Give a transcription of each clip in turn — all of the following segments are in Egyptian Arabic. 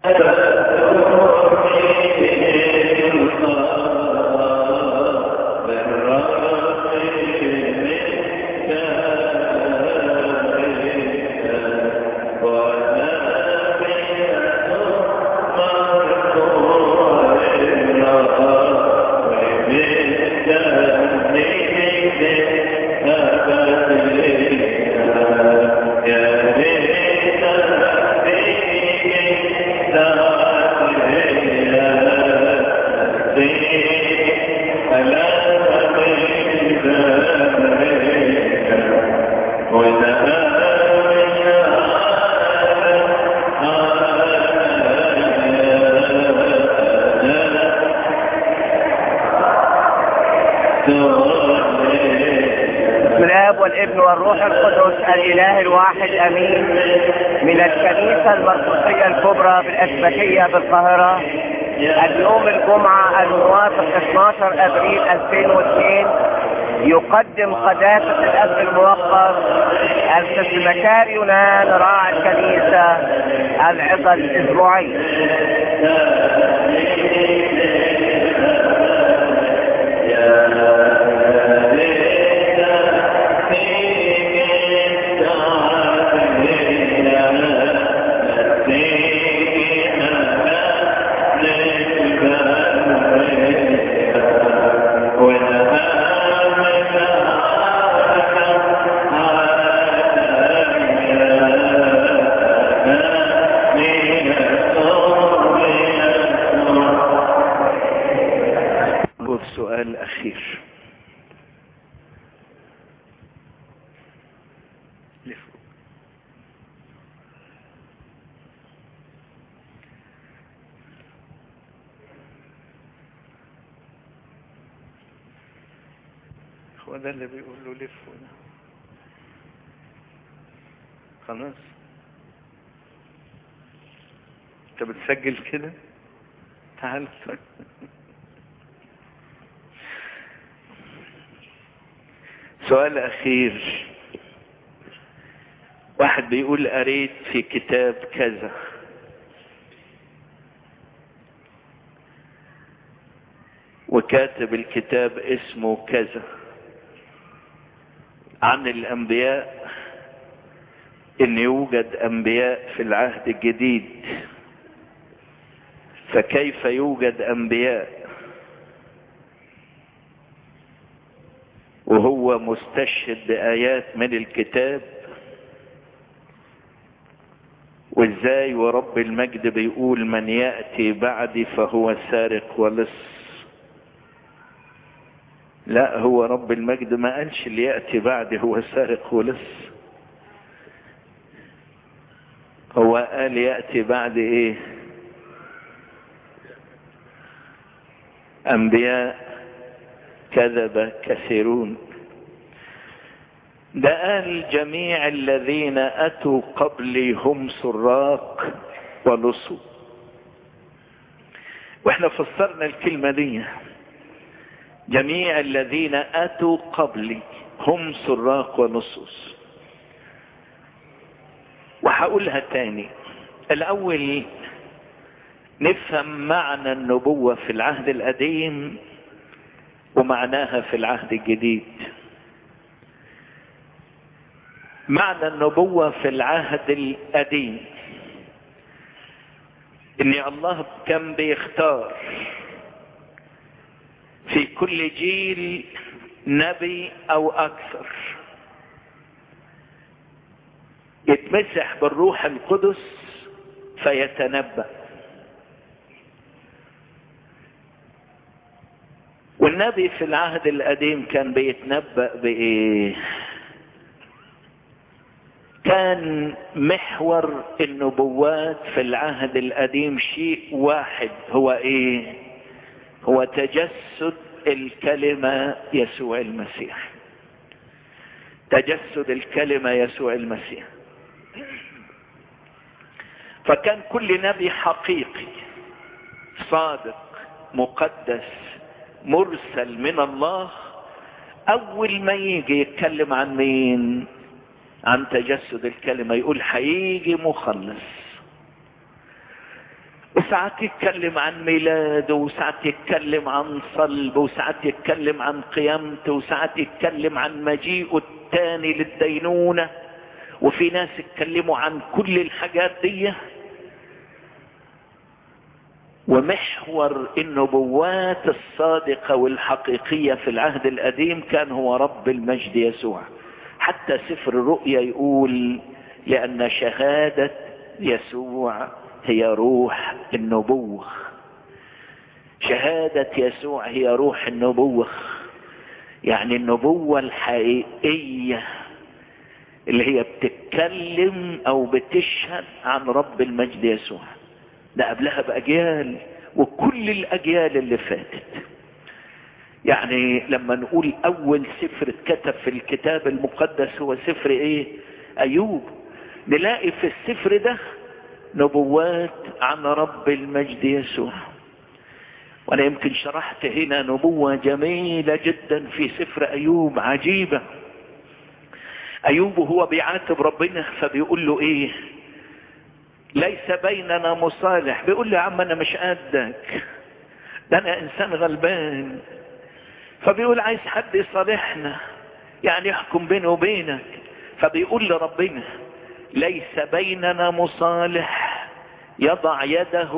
الاب والابن والروح القدس الاله الواحد امين من الكنيسة المرقسية الكبرى بالاسبكية بالقاهرة اليوم الجمعة الموافق 12 ابريل 2002 يقدم قداسة الاب الموقر القس مكار يونان راعي الكنيسة العظة الاسبوعية والسؤال الأخير لفوق. هو ده اللي بيقول له لف هنا خلاص انت بتسجل كده تعال سؤال أخير واحد بيقول قريت في كتاب كذا وكاتب الكتاب اسمه كذا عن الأنبياء إن يوجد أنبياء في العهد الجديد فكيف يوجد أنبياء وهو مستشهد بآيات من الكتاب وازاي ورب المجد بيقول من يأتي بعدي فهو سارق ولص لا هو رب المجد ما قالش اللي يأتي بعدي هو سارق ولص هو قال يأتي بعد ايه انبياء كذب كثيرون ده قال جميع الذين اتوا قبلي هم سراق ولصوا واحنا فسرنا الكلمة دي جميع الذين اتوا قبلي هم سراق ولصوص وهقولها تاني الاول نفهم معنى النبوة في العهد القديم ومعناها في العهد الجديد معنى النبوة في العهد القديم ان الله كان بيختار في كل جيل نبي او اكثر يتمسح بالروح القدس فيتنبأ والنبي في العهد القديم كان بيتنبأ بإيه كان محور النبوات في العهد القديم شيء واحد هو ايه هو تجسد الكلمة يسوع المسيح تجسد الكلمة يسوع المسيح فكان كل نبي حقيقي صادق مقدس مرسل من الله اول ما يجي يتكلم عن مين عن تجسد الكلمة يقول هيجي مخلص ساعات يتكلم عن ميلاده وساعات يتكلم عن صلبه وساعات يتكلم عن قيامته وساعات يتكلم عن مجيئه التاني للدينونة وفي ناس يتكلموا عن كل الحاجات دي ومحور النبوات الصادقة والحقيقية في العهد القديم كان هو رب المجد يسوع حتى سفر الرؤيا يقول لأن شهادة يسوع هي روح النبوة شهادة يسوع هي روح النبوة يعني النبوة الحقيقية اللي هي بتتكلم او بتشهد عن رب المجد يسوع ده قبلها بأجيال وكل الأجيال اللي فاتت يعني لما نقول أول سفر اتكتب في الكتاب المقدس هو سفر إيه؟ أيوب نلاقي في السفر ده نبوات عن رب المجد يسوع وانا يمكن شرحت هنا نبوة جميلة جدا في سفر ايوب عجيبة ايوب وهو بيعاتب ربنا فبيقول له ايه ليس بيننا مصالح بيقول له يا عم انا مش قدك ده انا انسان غلبان فبيقول عايز حد يصالحنا يعني يحكم بيني وبينك فبيقول لربنا ليس بيننا مصالح يضع يده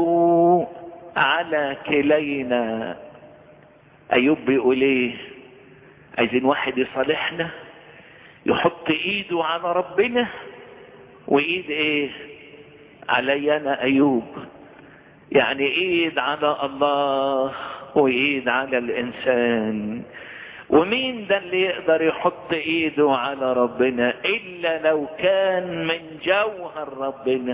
على كلينا ايوب بيقول ايه عايزين واحد يصالحنا يحط ايده على ربنا وايد ايه علي انا ايوب يعني ايد على الله وايد على الانسان ومين ده اللي يقدر يحط ايده على ربنا الا لو كان من جوهر ربنا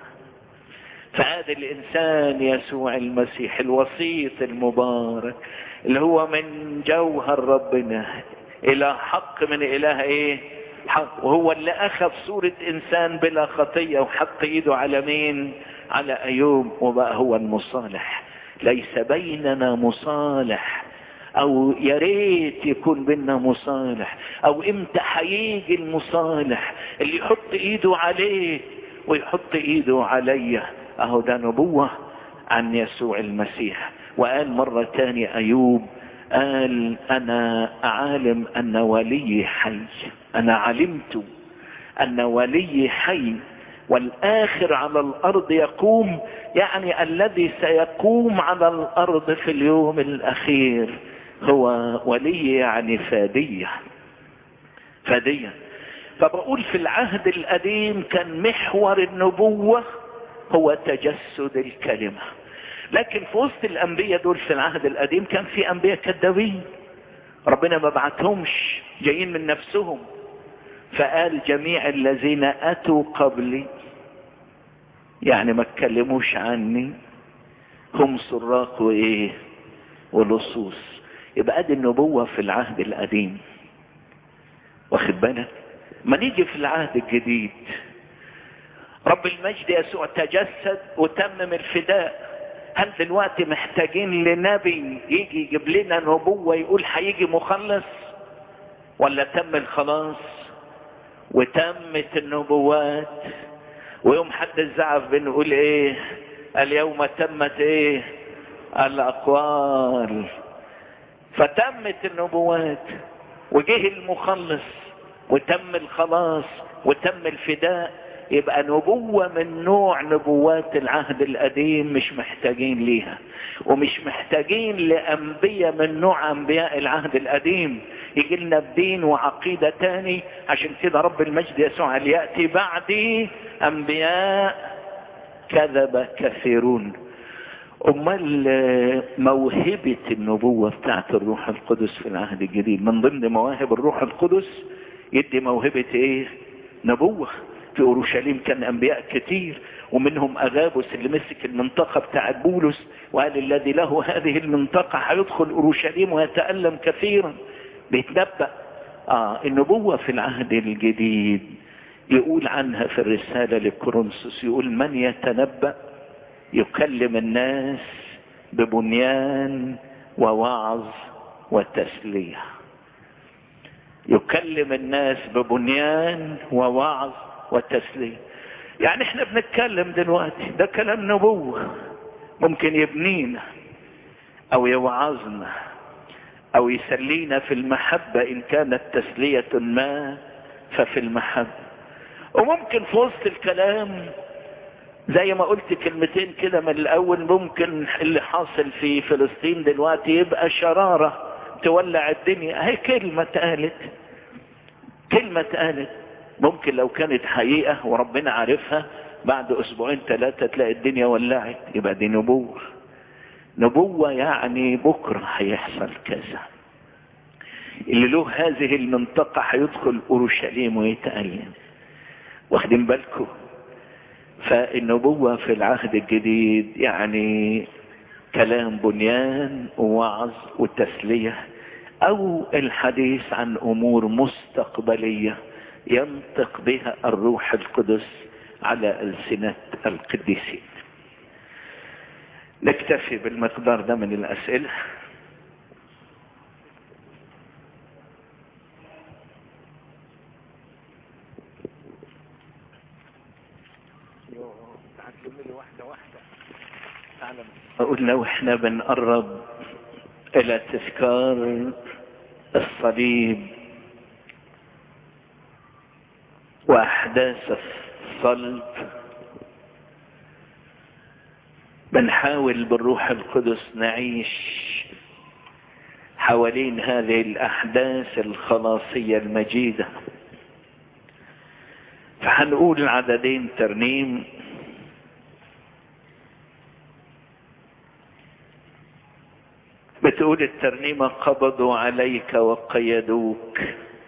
فهذا الانسان يسوع المسيح الوسيط المبارك اللي هو من جوهر ربنا الى حق من اله ايه حق وهو اللي اخذ صورة انسان بلا خطية وحط ايده على مين على ايوب وبقى هو المصالح ليس بيننا مصالح او يا ريت يكون بينا مصالح او امتى هيجي المصالح اللي يحط ايده عليه ويحط ايده عليا اهو ده نبوة عن يسوع المسيح وقال مرة تانية ايوب قال انا عالم ان ولي حي انا علمت ان ولي حي والاخر على الارض يقوم يعني الذي سيقوم على الارض في اليوم الاخير هو ولي يعني فادية فادية فبقول في العهد القديم كان محور النبوة هو تجسد الكلمة لكن في وسط الانبياء دول في العهد القديم كان في انبياء كذابين ربنا ما بعتهمش جايين من نفسهم فقال جميع الذين اتوا قبلي يعني ما اتكلموش عني هم سراق وايه ولصوص يبقى ادي النبوة في العهد القديم واخد بالك ما نيجي في العهد الجديد رب المجد يسوع تجسد وتمم الفداء هل دلوقتي محتاجين لنبي يجي يجيب لنا نبوة يقول هيجي مخلص ولا تم الخلاص وتمت النبوات ويوم حد الزعف بنقول ايه اليوم تمت ايه الاقوال فتمت النبوات وجه المخلص وتم الخلاص وتم الفداء يبقى نبوة من نوع نبوات العهد القديم مش محتاجين ليها ومش محتاجين لأنبياء من نوع أنبياء العهد القديم يجي لنا بدين وعقيدة تاني عشان كده رب المجد يسوع قال يأتي بعدي أنبياء كذب كثيرون امال موهبة النبوة بتاعت الروح القدس في العهد الجديد من ضمن مواهب الروح القدس يدي موهبة ايه نبوة في اورشليم كان انبياء كتير ومنهم اغابس اللي مسك المنطقة بتاعت بولس وقال الذي له هذه المنطقة هيدخل اورشليم ويتألم كثيرا بيتنبأ اه النبوة في العهد الجديد يقول عنها في الرسالة لكورنثوس يقول من يتنبأ يكلم الناس ببنيان ووعظ وتسلية يكلم الناس ببنيان ووعظ وتسلية يعني احنا بنتكلم دلوقتي ده كلام نبوة ممكن يبنينا او يوعظنا او يسلينا في المحبة ان كانت تسلية ما ففي المحبة وممكن في وسط الكلام زي ما قلت كلمتين كده من الاول ممكن اللي حاصل في فلسطين دلوقتي يبقى شرارة تولع الدنيا هي كلمة اتقالت كلمة اتقالت ممكن لو كانت حقيقة وربنا عارفها بعد اسبوعين ثلاثة تلاقي الدنيا ولعت يبقى دي نبوة نبوة يعني بكرة هيحصل كذا اللي له هذه المنطقة هيدخل اورشليم ويتألم واخدين بالكم فالنبوة في العهد الجديد يعني كلام بنيان ووعظ وتسلية او الحديث عن امور مستقبلية ينطق بها الروح القدس على ألسنة القديسين نكتفي بالمقدار ده من الأسئلة أقول لو احنا بنقرب إلى تذكار الصليب وأحداث الصلب بنحاول بالروح القدس نعيش حوالين هذه الأحداث الخلاصية المجيدة فهنقول عددين ترنيم بتقول الترنيمة قبضوا عليك وقيدوك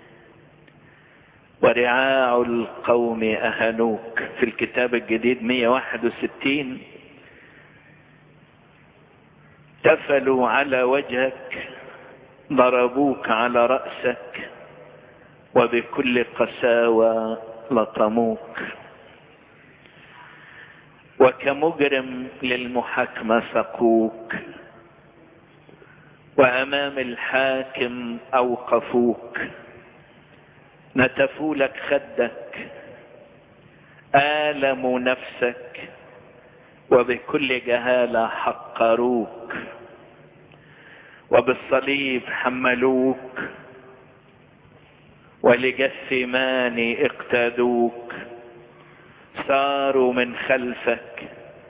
ورعاع القوم أهنوك في الكتاب الجديد 161 تفلوا على وجهك ضربوك على رأسك وبكل قساوة لطموك وكمجرم للمحاكمة سقوك وأمام الحاكم أوقفوك نتفوا لك خدك آلموا نفسك وبكل جهالة حقروك وبالصليب حملوك ولجثمان اقتادوك ساروا من خلفك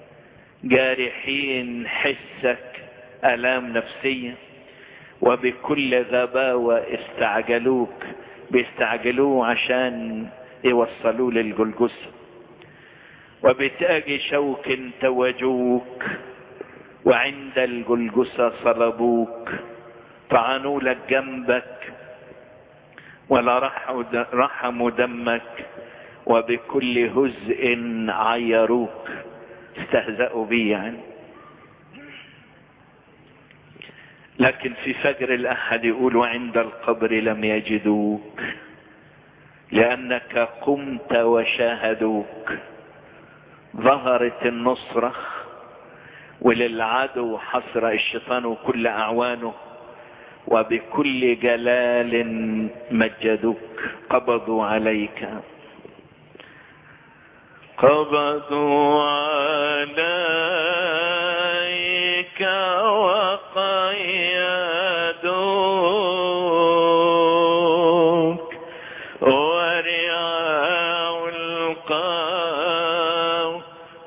جارحين حسك آلام نفسية وبكل غباوة استعجلوك بيستعجلوه عشان يوصلوه للجلجسة وبتاج شوك توجوك وعند الجلجسة صلبوك طعنوا لك جنبك ولا رحموا دمك وبكل هزء عيروك استهزأوا بيه يعني لكن في فجر الأحد يقول وعند القبر لم يجدوك لأنك قمت وشاهدوك ظهرت النصرة وللعدو حصر الشيطان وكل أعوانه وبكل جلال مجدوك قبضوا عليك قبضوا عليك وقيدوك ورعاء القوم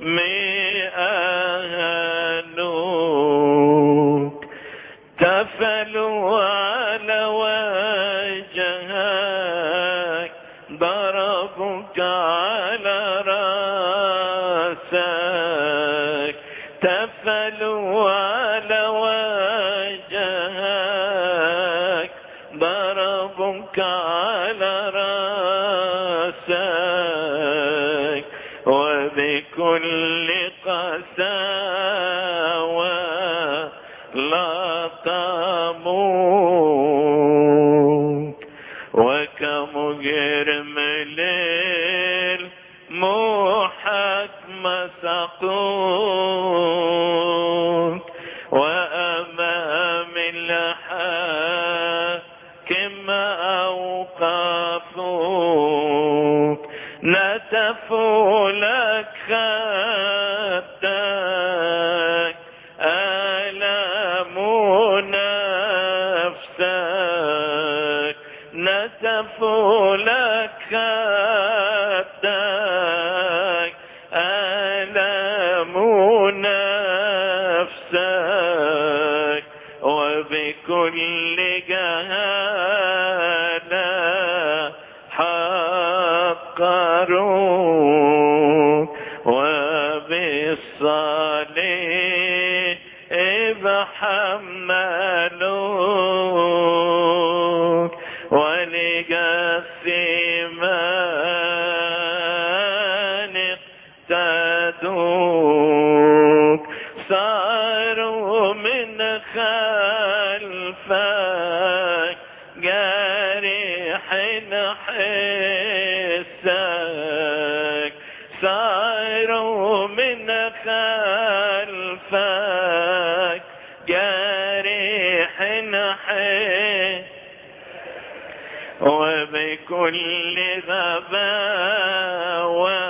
أهنوك تفلوا على وجهك ضربك على راسك تفلوا على وجهك ضربك على راسك وبكل قساوة لطموك وكمجرم للمحاكمة سقوك وأمام الحاكم أوقفوك نتفوا لك خدك لك خدك ألم نفسك وبكل جهالة حقروك وبالصليب حملوك ولجثمان اقتدوك صاروا من خلفك جارح حسك صاروا من خلفك جارح حسك وبكل غباوة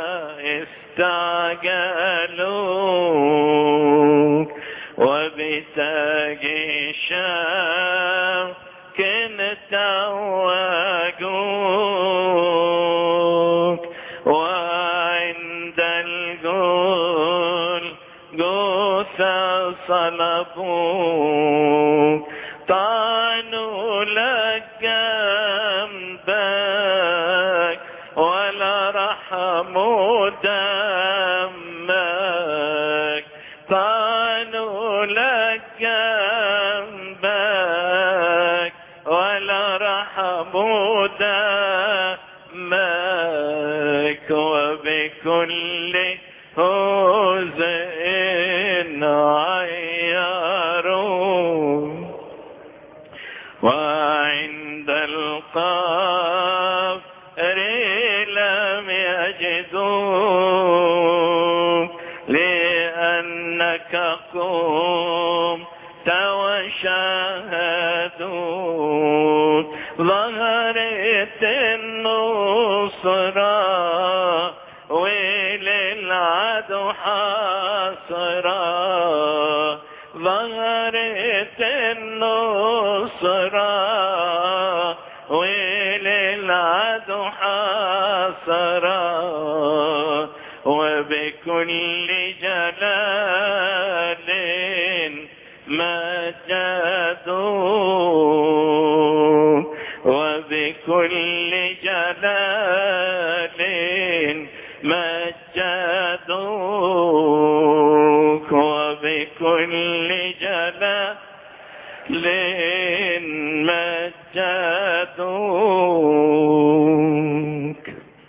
استعجلوك وبتاج الشام كنت توجوك وعند الجول جوثا صلبوك طعنوا لك جنبك ولا رحموا دمك طعنوا لك جنبك ولا رحموا دمك وبكل هزء عيروا وعند القبر لم يجدوك لأنك قمت وشاهدوك ظهرت النصرة وللعدو حصرة ظهرت النصرة وللعدو حصرة وبكل جلال مجدوك وبكل جلال مجدوك وبكل جلال مجدوك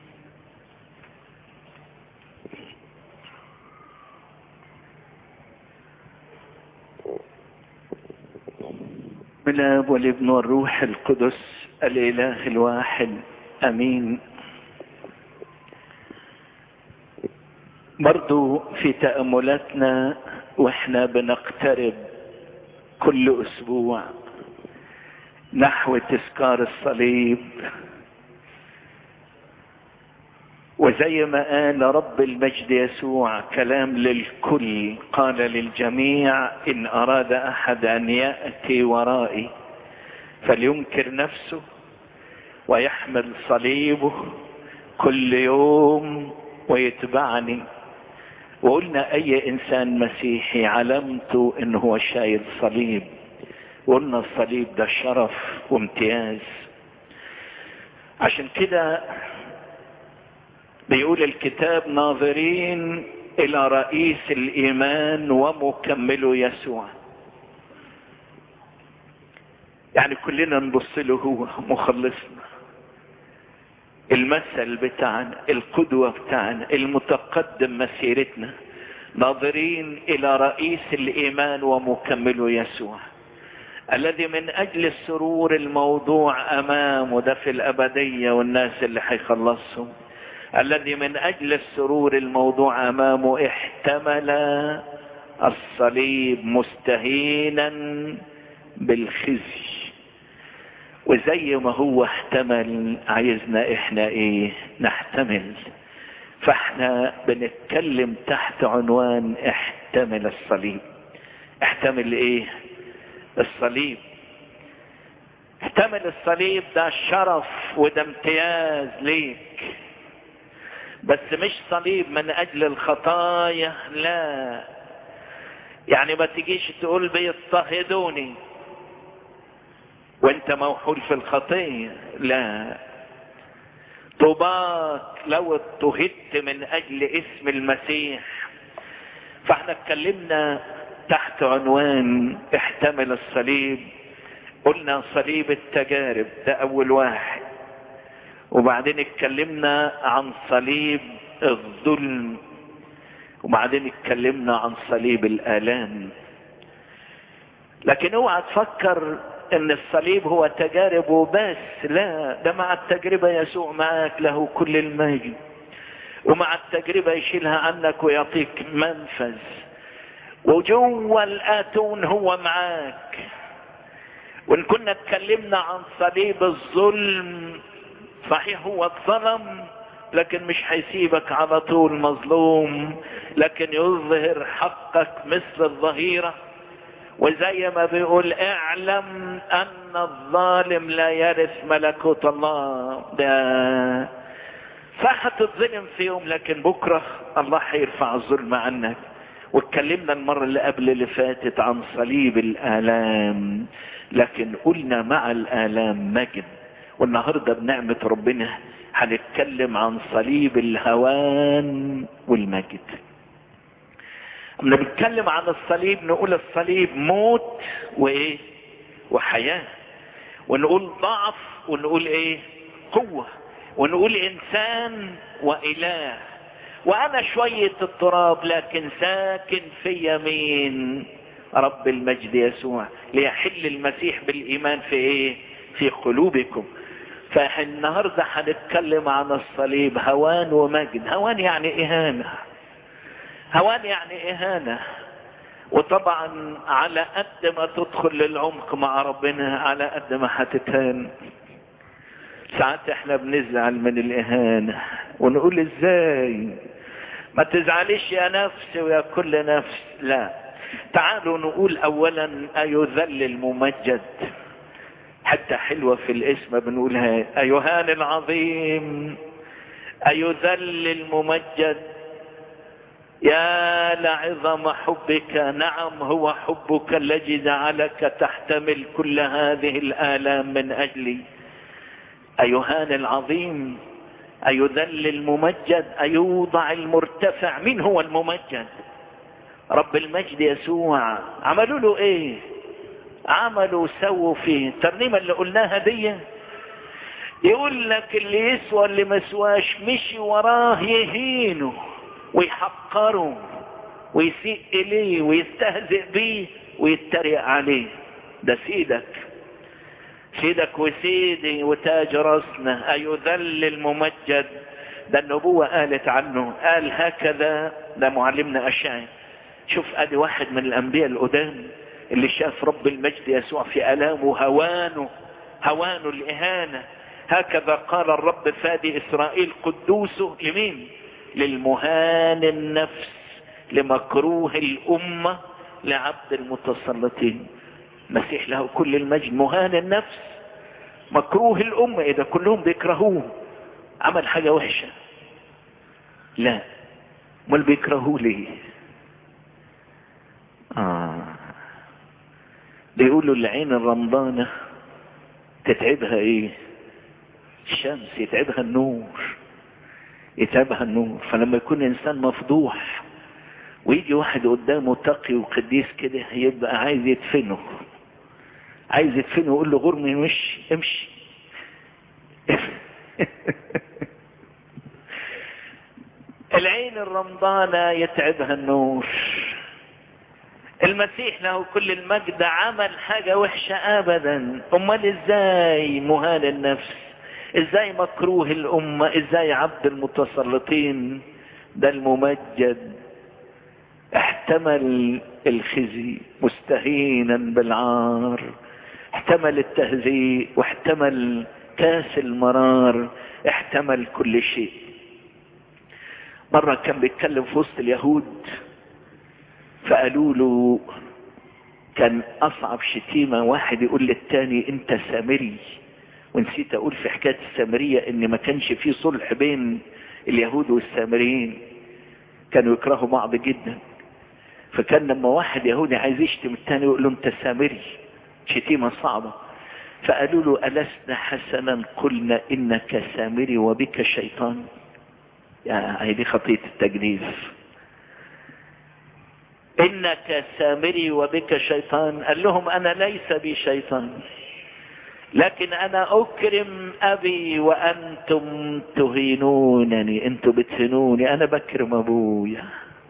من الاب والابن والروح القدس الاله الواحد امين برضو في تأملاتنا واحنا بنقترب كل اسبوع نحو تذكار الصليب وزي ما قال رب المجد يسوع كلام للكل قال للجميع ان اراد احد ان ياتي ورائي فلينكر نفسه ويحمل صليبه كل يوم ويتبعني وقلنا اي انسان مسيحي علامته انه هو شايل صليب وقلنا الصليب ده شرف وامتياز عشان كده بيقول الكتاب ناظرين الى رئيس الايمان ومكمله يسوع يعني كلنا نبص له هو مخلصنا المثل بتاعنا القدوة بتاعنا المتقدم مسيرتنا ناظرين الى رئيس الايمان ومكمله يسوع الذي من اجل السرور الموضوع امامه ده في الابدية والناس اللي هيخلصهم الذي من اجل السرور الموضوع امامه احتمل الصليب مستهينا بالخزي وزي ما هو احتمل عايزنا احنا ايه نحتمل فاحنا بنتكلم تحت عنوان احتمل الصليب احتمل ايه الصليب احتمل الصليب ده شرف وده امتياز ليك بس مش صليب من اجل الخطايا لا يعني ما تجيش تقول بيضطهدوني وانت موحول في الخطية لا طوباك لو اضطهدت من اجل اسم المسيح فاحنا اتكلمنا تحت عنوان احتمل الصليب قلنا صليب التجارب ده اول واحد وبعدين اتكلمنا عن صليب الظلم وبعدين اتكلمنا عن صليب الالام لكن اوعى تفكر ان الصليب هو تجارب وبس لا ده مع التجربة يسوع معك له كل المجد ومع التجربة يشيلها عنك ويعطيك منفذ وجوه الاتون هو معاك وان كنا اتكلمنا عن صليب الظلم صحيح هو اتظلم لكن مش هيسيبك على طول مظلوم لكن يظهر حقك مثل الظهيره وزي ما بيقول اعلم ان الظالم لا يرث ملكوت الله ده فهتتظلم في يوم لكن بكرة الله هيرفع الظلم عنك واتكلمنا المرة اللي قبل اللي فاتت عن صليب الآلام لكن قلنا مع الآلام مجد والنهاردة بنعمة ربنا هنتكلم عن صليب الهوان والمجد لما بنتكلم عن الصليب نقول الصليب موت وايه وحياة ونقول ضعف ونقول ايه قوة ونقول انسان واله وانا شوية التراب لكن ساكن في يمين رب المجد يسوع ليحل المسيح بالايمان في ايه في قلوبكم فالنهاردة هنتكلم عن الصليب هوان ومجد هوان يعني اهانه هوان يعني اهانة وطبعا على قد ما تدخل للعمق مع ربنا على قد ما هتتهان ساعات احنا بنزعل من الاهانة ونقول ازاي ما تزعليش يا نفس ويا كل نفس لا تعالوا نقول اولا ايذل الممجد حتى حلوة في الاسم بنقولها ايهان العظيم ايذل الممجد يا لعظم حبك نعم هو حبك الذي جعلك تحتمل كل هذه الآلام من أجلي أيهان العظيم أيذل الممجد أيوضع المرتفع من هو الممجد رب المجد يسوع عملوا له ايه عملوا سووا فيه الترنيمة اللي قلناها دي يقول لك اللي يسوى اللي مسواش مشي وراه يهينه ويحقره ويسيء اليه ويستهزئ بيه ويتريق عليه ده سيدك سيدك وسيدي وتاج راسنا ايذل الممجد ده النبوة قالت عنه قال هكذا ده معلمنا اشعي شوف ادي واحد من الانبياء القدام اللي شاف رب المجد يسوع في الامه هوانه هوانه الاهانة هكذا قال الرب فادي اسرائيل قدوسه لمين للمهان النفس لمكروه الأمة لعبد المتسلطين مسيح له كل المجد مهان النفس مكروه الأمة إذا كلهم بيكرهوه عمل حاجة وحشة لا امال بيكرهوه ليه آه بيقولوا العين الرمضانة تتعبها ايه الشمس يتعبها النور يتعبها النور فلما يكون انسان مفضوح ويجي واحد قدامه تقي وقديس كده يبقى عايز يدفنه عايز يدفنه يقول له غرمي مش امشي العين الرمضانة يتعبها النور المسيح له كل المجد عمل حاجة وحشة ابدا امال ازاي مهان النفس ازاي مكروه الامة ازاي عبد المتسلطين ده الممجد احتمل الخزي مستهينا بالعار احتمل التهزيء واحتمل كاس المرار احتمل كل شيء مرة كان بيتكلم في وسط اليهود فقالوا له كان اصعب شتيمة واحد يقول للتاني انت سامري ونسيت اقول في حكاية السامرية ان ما كانش في صلح بين اليهود والسامريين كانوا يكرهوا بعض جدا فكان لما واحد يهودي عايز يشتم التاني يقول له انت سامري شتيمة صعبة فقالوا له ألسنا حسنا قلنا إنك سامري وبك شيطان يا هي دي خطية التجنيف إنك سامري وبك شيطان قال لهم أنا ليس بي شيطان لكن أنا أكرم أبي وأنتم تهينونني أنتم بتهنوني أنا بكرم أبويا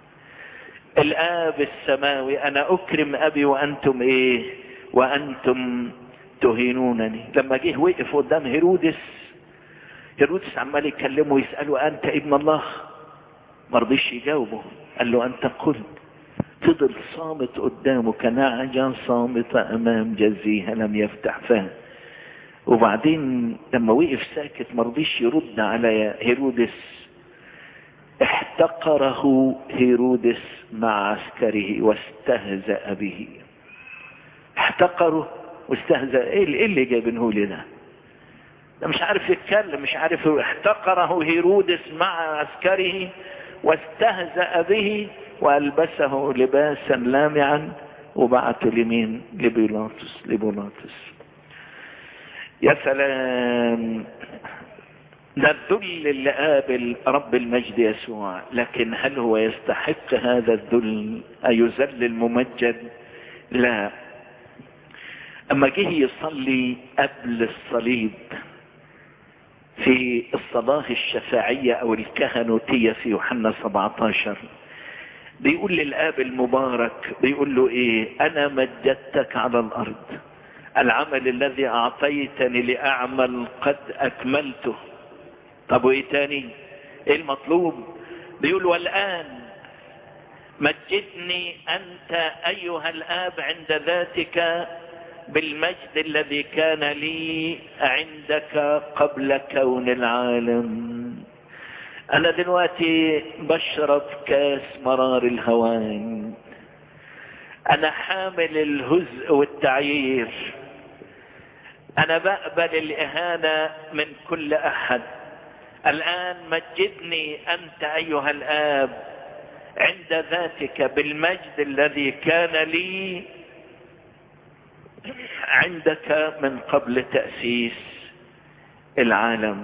الآب السماوي أنا أكرم أبي وأنتم إيه وأنتم تهينونني لما جه وقف قدام هيرودس هيرودس عمال يكلمه ويسأله أنت ابن الله ما رضيش يجاوبه قال له أنت قلت فضل صامت قدامه كنعجة صامتة أمام جزيها لم يفتح فاه وبعدين لما وقف ساكت ما رضيش يرد على هيرودس احتقره هيرودس مع عسكره واستهزأ به احتقره واستهزأ ايه اللي جايبينه لي ده ده مش عارف يتكلم مش عارف احتقره هيرودس مع عسكره واستهزأ به والبسه لباسا لامعا وبعته لمين لبيلاطس لبيلاطس يا سلام ده الذل اللي قابل رب المجد يسوع لكن هل هو يستحق هذا الذل أيذل الممجد لا أما جه يصلي قبل الصليب في الصلاة الشفاعية أو الكهنوتية في يوحنا 17 بيقول للآب المبارك بيقول له إيه أنا مجدتك على الأرض العمل الذي أعطيتني لأعمل قد أكملته طب وإيه تاني إيه المطلوب بيقول والآن مجدني أنت أيها الآب عند ذاتك بالمجد الذي كان لي عندك قبل كون العالم انا دلوقتي بشرب كاس مرار الهوان انا حامل الهزء والتعيير انا بقبل الاهانة من كل احد الان مجدني انت ايها الاب عند ذاتك بالمجد الذي كان لي عندك من قبل تأسيس العالم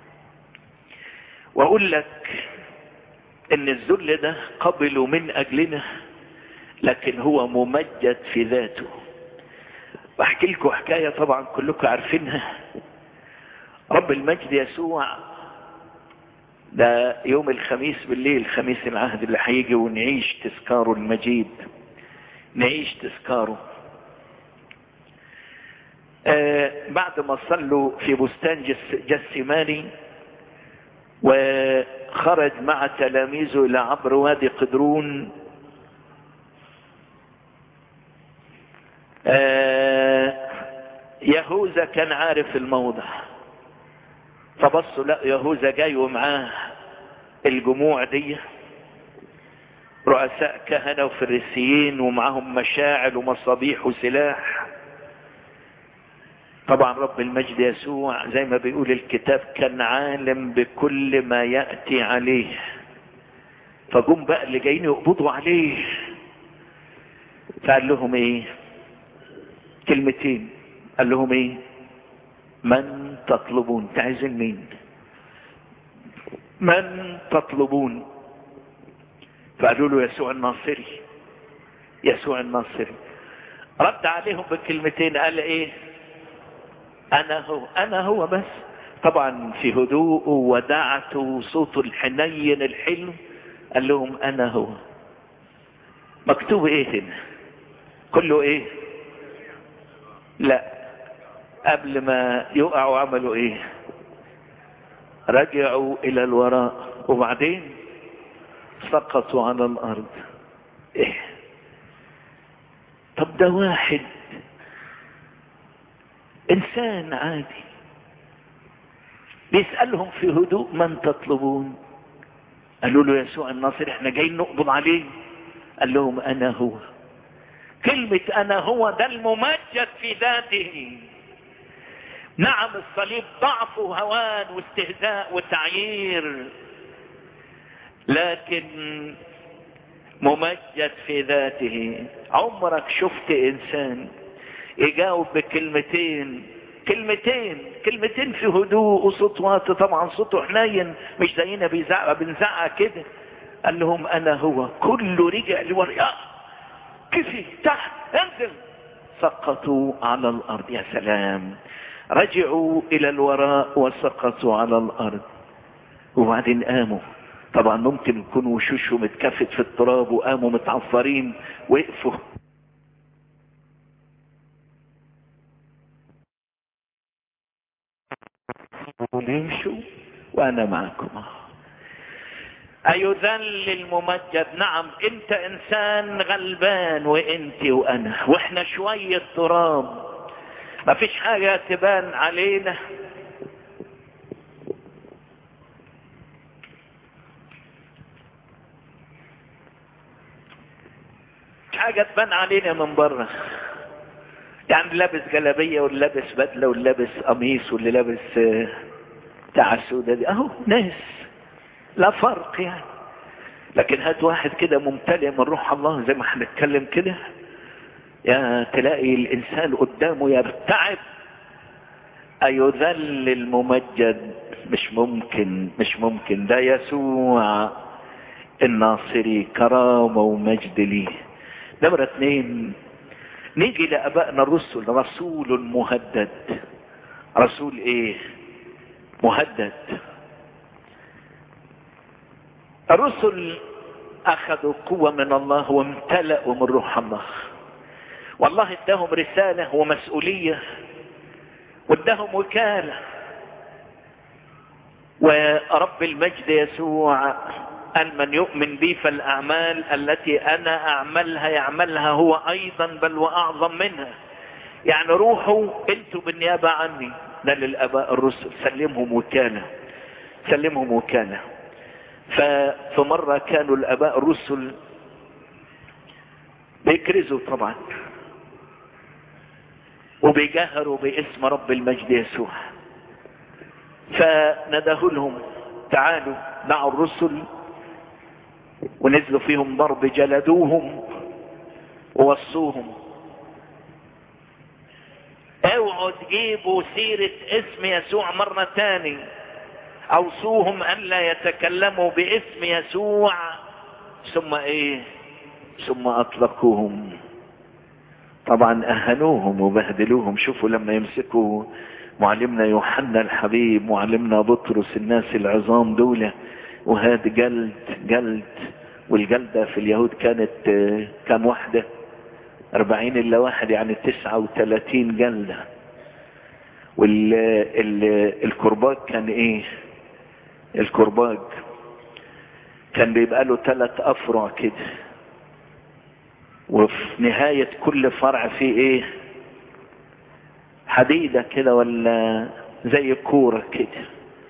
واقول لك ان الذل ده قبله من اجلنا لكن هو ممجد في ذاته واحكي لكم حكاية طبعا كلكم عارفينها رب المجد يسوع ده يوم الخميس بالليل خميس العهد اللي هيجي ونعيش تذكاره المجيد نعيش تذكاره آه بعد ما صلوا في بستان جس جسماني وخرج مع تلاميذه الى عبر وادي قدرون آه يهوذا كان عارف الموضع فبصوا لا يهوذا جاي ومعاه الجموع دي رؤساء كهنة وفريسيين ومعاهم مشاعل ومصابيح وسلاح طبعا رب المجد يسوع زي ما بيقول الكتاب كان عالم بكل ما يأتي عليه فجم بقى اللي جايين يقبضوا عليه فقال لهم ايه كلمتين قال لهم ايه من تطلبون تعزل مين من تطلبون فقالوا له يسوع الناصري يسوع الناصري رد عليهم بكلمتين قال ايه انا هو انا هو بس طبعا في هدوءه ودعته وصوته الحنين الحلو قال لهم انا هو مكتوب ايه هنا كله ايه لا قبل ما يقعوا عملوا ايه رجعوا الى الوراء وبعدين سقطوا على الارض ايه طب ده واحد انسان عادي بيسألهم في هدوء من تطلبون قالوا له يسوع الناصر احنا جايين نقبض عليه قال لهم انا هو كلمة انا هو ده الممجد في ذاته نعم الصليب ضعف وهوان واستهزاء وتعيير لكن ممجد في ذاته عمرك شفت انسان يجاوب بكلمتين كلمتين كلمتين في هدوء وصوت واطي طبعا صوته حنين مش زينا بيزعق بنزعق كده قال لهم انا هو كله رجع لورا كفي تحت انزل سقطوا على الارض يا سلام رجعوا الى الوراء وسقطوا على الارض وبعدين قاموا طبعا ممكن يكون وشوشهم اتكفت في التراب وقاموا متعفرين وقفوا ويمشوا وانا معكم ايذل الممجد نعم انت انسان غلبان وانت وانا واحنا شوية تراب ما فيش حاجة تبان علينا حاجة تبان علينا من بره يعني لابس جلابية واللي لابس بدلة واللي لابس قميص واللي لابس بتاع السودة دي اهو ناس لا فرق يعني لكن هات واحد كده ممتلئ من روح الله زي ما هنتكلم كده يا تلاقي الانسان قدامه يرتعب ايذل الممجد مش ممكن مش ممكن ده يسوع الناصري كرامة ومجد ليه نمرة اثنين نيجي لابائنا الرسل رسول مهدد رسول ايه مهدد الرسل اخذوا قوة من الله وامتلأوا من روح الله والله اداهم رسالة ومسؤولية واداهم وكالة ورب المجد يسوع أن من يؤمن بي فالأعمال التي أنا أعملها يعملها هو أيضا بل وأعظم منها يعني روحوا انتوا بالنيابة عني ده للآباء الرسل سلمهم وكالة سلمهم وكالة ففي مرة كانوا الآباء الرسل بيكرزوا طبعا وبيجهروا باسم رب المجد يسوع فنداه لهم تعالوا دعوا الرسل ونزلوا فيهم ضرب جلدوهم ووصوهم اوعوا تجيبوا سيرة اسم يسوع مرة تاني اوصوهم ان لا يتكلموا باسم يسوع ثم ايه ثم اطلقوهم طبعا اهنوهم وبهدلوهم شوفوا لما يمسكوا معلمنا يوحنا الحبيب معلمنا بطرس الناس العظام دولة وهاد جلد جلد والجلدة في اليهود كانت كام واحدة أربعين إلا واحد يعني تسعة وثلاثين جلدة والكرباج كان إيه الكرباج كان بيبقى له ثلاث أفرع كده وفي نهاية كل فرع فيه إيه حديدة كده ولا زي كورة كده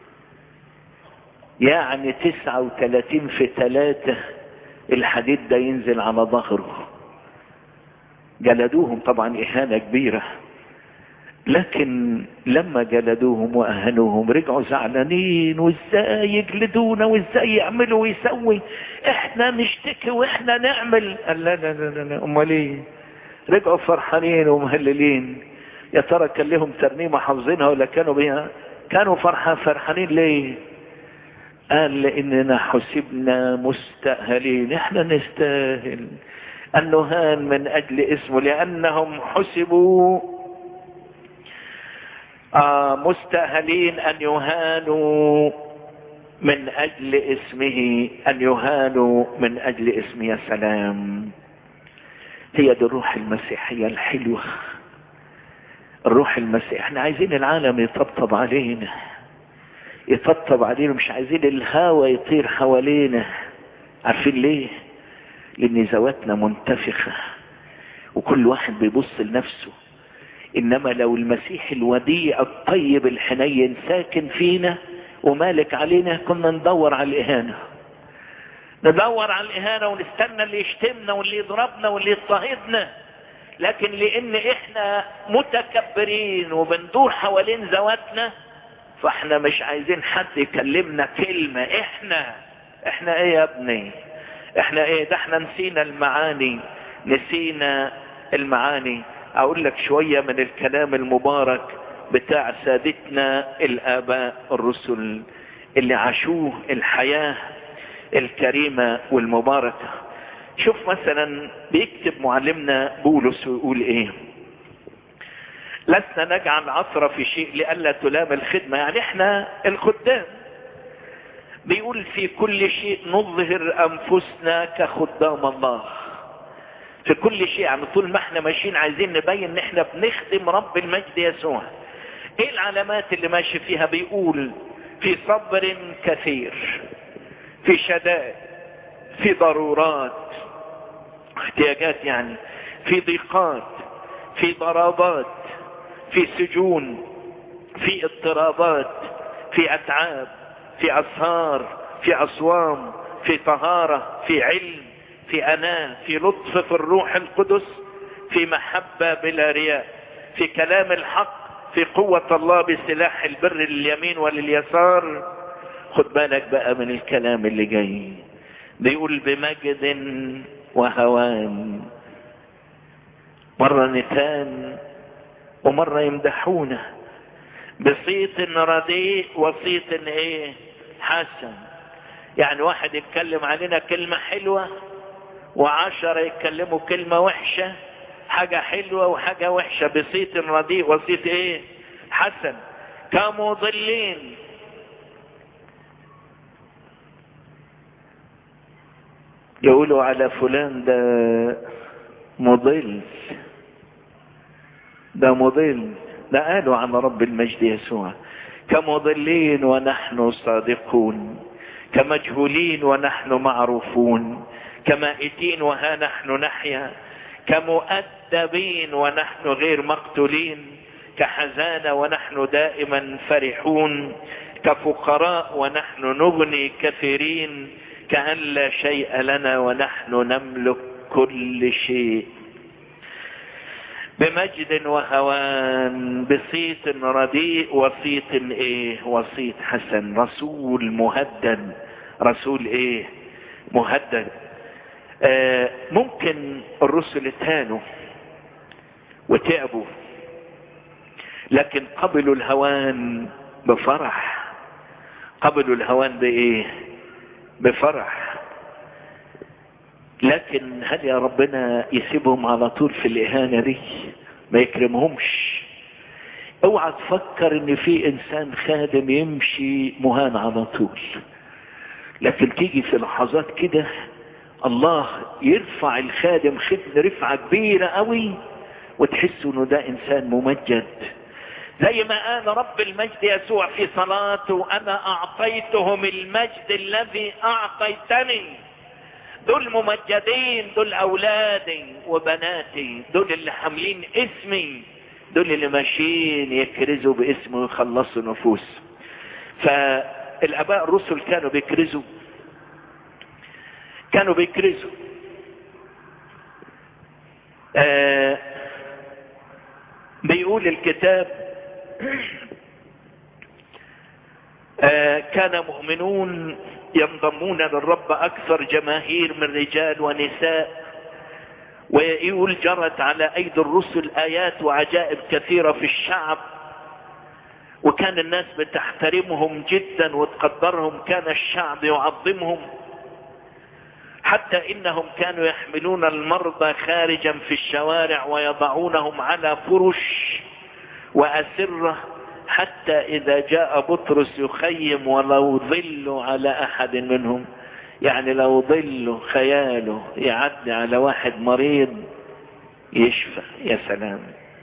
يعني تسعة وثلاثين في ثلاثة الحديد ده ينزل على ظهره جلدوهم طبعا إهانة كبيرة لكن لما جلدوهم وأهنوهم رجعوا زعلانين وازاي يجلدونا وازاي يعملوا ويسوي احنا نشتكي واحنا نعمل قال لا لا لا لا امال ايه رجعوا فرحانين ومهللين يا ترى كان لهم ترنيمة حافظينها ولا كانوا بيها كانوا فرحان فرحانين ليه قال لاننا حسبنا مستأهلين احنا نستاهل ان نهان من اجل اسمه لانهم حسبوا آه مستأهلين ان يهانوا من اجل اسمه ان يهانوا من اجل اسمه يا سلام هي دي الروح المسيحية الحلوة الروح المسيح احنا عايزين العالم يطبطب علينا يطبطب علينا مش عايزين الهوى يطير حوالينا عارفين ليه لان ذواتنا منتفخة وكل واحد بيبص لنفسه انما لو المسيح الوديع الطيب الحنين ساكن فينا ومالك علينا كنا ندور على الاهانة ندور على الاهانة ونستنى اللي يشتمنا واللي يضربنا واللي يضطهدنا لكن لان احنا متكبرين وبندور حوالين ذواتنا فاحنا مش عايزين حد يكلمنا كلمة احنا احنا ايه يا ابني احنا ايه ده احنا نسينا المعاني نسينا المعاني اقول لك شوية من الكلام المبارك بتاع سادتنا الاباء الرسل اللي عاشوه الحياة الكريمة والمباركة شوف مثلا بيكتب معلمنا بولس ويقول ايه لسنا نجعل عثرة في شيء لئلا تلام الخدمة يعني احنا الخدام بيقول في كل شيء نظهر انفسنا كخدام الله في كل شيء يعني طول ما احنا ماشيين عايزين نبين ان احنا بنخدم رب المجد يسوع ايه العلامات اللي ماشي فيها بيقول في صبر كثير في شدائد في ضرورات احتياجات يعني في ضيقات في ضربات في سجون في اضطرابات في اتعاب في اسهار في اصوام في طهارة في علم في اناه في لطف في الروح القدس في محبة بلا رياء في كلام الحق في قوة الله بسلاح البر لليمين ولليسار خد بالك بقى من الكلام اللي جاي بيقول بمجد وهوان مرة نتان ومرة يمدحونه بصيت رديء وصيت ايه حسن يعني واحد يتكلم علينا كلمة حلوة وعشرة يتكلموا كلمة وحشة حاجة حلوة وحاجة وحشة بصيت رديء وصيت ايه حسن كمضلين يقولوا على فلان ده مضل ده مضل ده قالوا عن رب المجد يسوع كمضلين ونحن صادقون كمجهولين ونحن معروفون كمائتين وها نحن نحيا كمؤدبين ونحن غير مقتولين كحزانة ونحن دائما فرحون كفقراء ونحن نغني كثيرين كأن لا شيء لنا ونحن نملك كل شيء بمجد وهوان بصيت رديء وصيت ايه وصيت حسن رسول مهدد رسول ايه مهدد آه ممكن الرسل اتهانوا وتعبوا لكن قبلوا الهوان بفرح قبلوا الهوان بايه بفرح لكن هل يا ربنا يسيبهم على طول في الاهانة دي ما يكرمهمش اوعى تفكر ان في انسان خادم يمشي مهان على طول لكن تيجي في لحظات كده الله يرفع الخادم خدمة رفعة كبيرة قوي وتحس انه ده انسان ممجد زي ما قال رب المجد يسوع في صلاته انا اعطيتهم المجد الذي اعطيتني دول ممجدين دول اولادي وبناتي دول اللي حاملين اسمي دول اللي ماشيين يكرزوا باسمه ويخلصوا نفوس فالاباء الرسل كانوا بيكرزوا كانوا بيكرزوا آه بيقول الكتاب آه كان مؤمنون ينضمون للرب اكثر جماهير من رجال ونساء ويقول جرت على ايدي الرسل ايات وعجائب كثيرة في الشعب وكان الناس بتحترمهم جدا وتقدرهم كان الشعب يعظمهم حتى انهم كانوا يحملون المرضى خارجا في الشوارع ويضعونهم على فرش واسره حتى اذا جاء بطرس يخيم ولو ظل على احد منهم يعني لو ظل خياله يعدي على واحد مريض يشفى يا سلام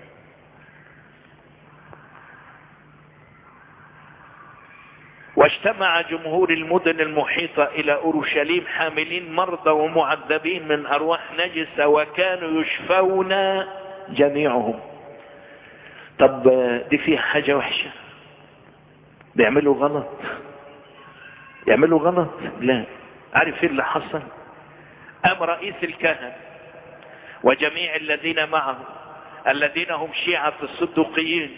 واجتمع جمهور المدن المحيطة إلى أورشليم حاملين مرضى ومعذبين من أرواح نجسة وكانوا يشفون جميعهم طب دي فيها حاجة وحشة بيعملوا غلط يعملوا غلط لا عارف ايه اللي حصل قام رئيس الكهنة وجميع الذين معه الذين هم شيعة الصدوقيين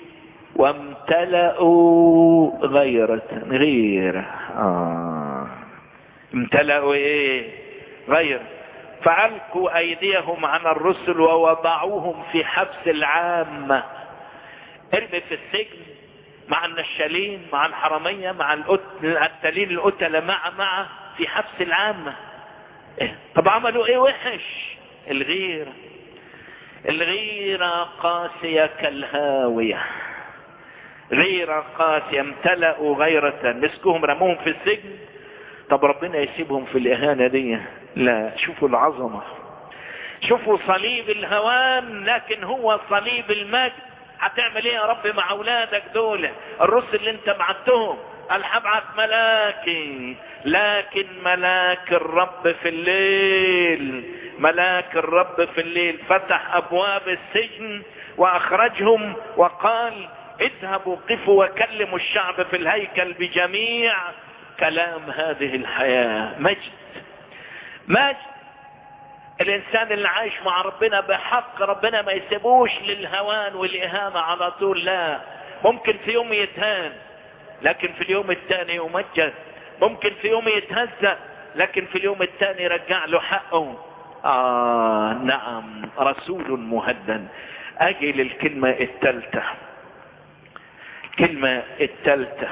وامتلأوا غيرة غيرة آه. امتلأوا ايه غير فألقوا أيديهم عن الرسل ووضعوهم في حبس العامة ارمي في السجن مع النشالين مع الحرمية مع القتالين القتلة مع مع في حبس العامة إيه؟ طب عملوا ايه وحش الغيرة الغيرة قاسية كالهاوية غيرة قاسية امتلأوا غيرة مسكوهم رموهم في السجن طب ربنا يسيبهم في الإهانة دي لا شوفوا العظمة شوفوا صليب الهوان لكن هو صليب المجد هتعمل ايه يا رب مع اولادك دول الرسل اللي انت بعتهم قال هبعت ملاكي لكن ملاك الرب في الليل ملاك الرب في الليل فتح ابواب السجن واخرجهم وقال اذهبوا قفوا وكلموا الشعب في الهيكل بجميع كلام هذه الحياة مجد مجد الانسان اللي عايش مع ربنا بحق ربنا ما يسيبوش للهوان والاهانة على طول لا ممكن في يوم يتهان لكن في اليوم الثاني يمجد ممكن في يوم يتهزأ لكن في اليوم الثاني يرجع له حقه آه نعم رسول مهدن أجي للكلمة الثالثة الكلمة الثالثة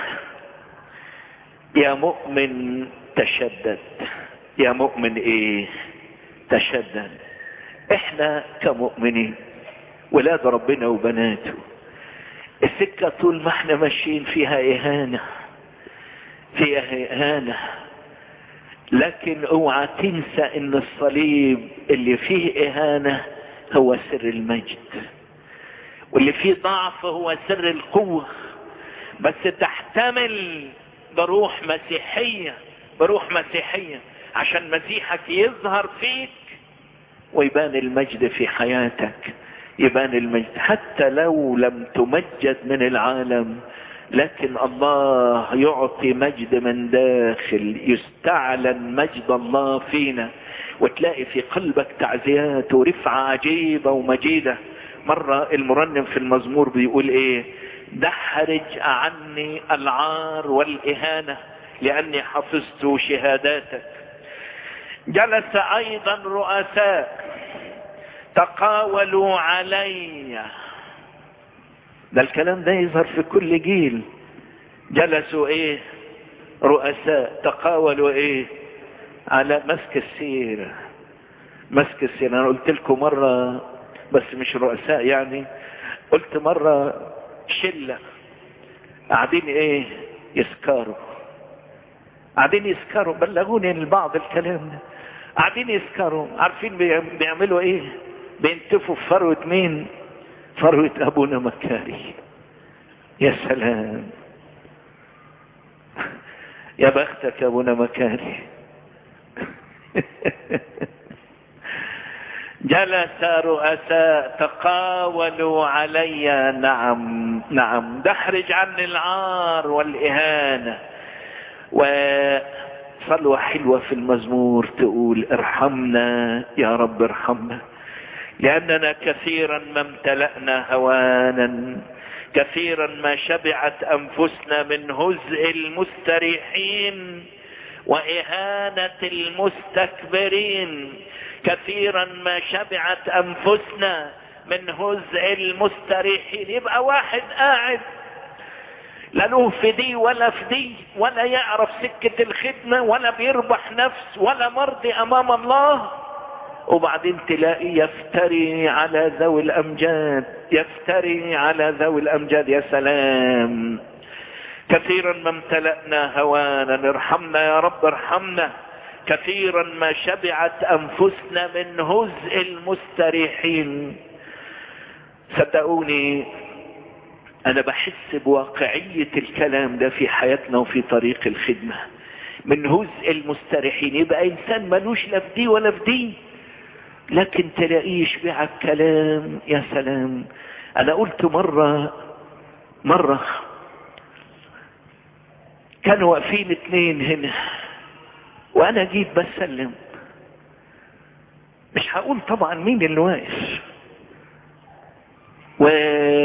يا مؤمن تشدد يا مؤمن ايه تشدد احنا كمؤمنين ولاد ربنا وبناته السكة طول ما احنا ماشيين فيها اهانة فيها اهانة لكن اوعى تنسى ان الصليب اللي فيه اهانة هو سر المجد واللي فيه ضعف هو سر القوة بس تحتمل بروح مسيحية بروح مسيحية عشان مسيحك يظهر فيك ويبان المجد في حياتك يبان المجد حتى لو لم تمجد من العالم لكن الله يعطي مجد من داخل يستعلن مجد الله فينا وتلاقي في قلبك تعزيات ورفعة عجيبة ومجيدة مرة المرنم في المزمور بيقول ايه دحرج عني العار والإهانة لأني حفظت شهاداتك جلس أيضا رؤساء تقاولوا علي ده الكلام ده يظهر في كل جيل جلسوا ايه رؤساء تقاولوا ايه على مسك السيرة مسك السيرة انا قلت لكم مرة بس مش رؤساء يعني قلت مرة شلة قاعدين ايه يسكروا قاعدين يسكروا بلغوني البعض الكلام ده قاعدين يسكروا عارفين بيعملوا ايه بينتفوا في فروة مين فروة ابونا مكاري يا سلام يا بختك يا ابونا مكاري جلس رؤساء تقاولوا علي نعم نعم دحرج عني العار والإهانة وصلوة حلوة في المزمور تقول ارحمنا يا رب ارحمنا لأننا كثيرا ما امتلأنا هوانا كثيرا ما شبعت أنفسنا من هزء المستريحين وإهانة المستكبرين كثيرا ما شبعت أنفسنا من هزء المستريحين يبقى واحد قاعد لا له في دي ولا في دي ولا يعرف سكة الخدمة ولا بيربح نفس ولا مرضي أمام الله وبعدين تلاقي يفتري على ذوي الأمجاد يفتري على ذوي الأمجاد يا سلام كثيرا ما امتلأنا هوانا ارحمنا يا رب ارحمنا كثيرا ما شبعت أنفسنا من هزء المستريحين صدقوني أنا بحس بواقعية الكلام ده في حياتنا وفي طريق الخدمة من هزء المستريحين يبقى إنسان ملوش لا في دي ولا في دي لكن تلاقيه يشبعك كلام يا سلام أنا قلت مرة مرة كانوا واقفين اتنين هنا وانا جيت بسلم مش هقول طبعا مين اللي واقف و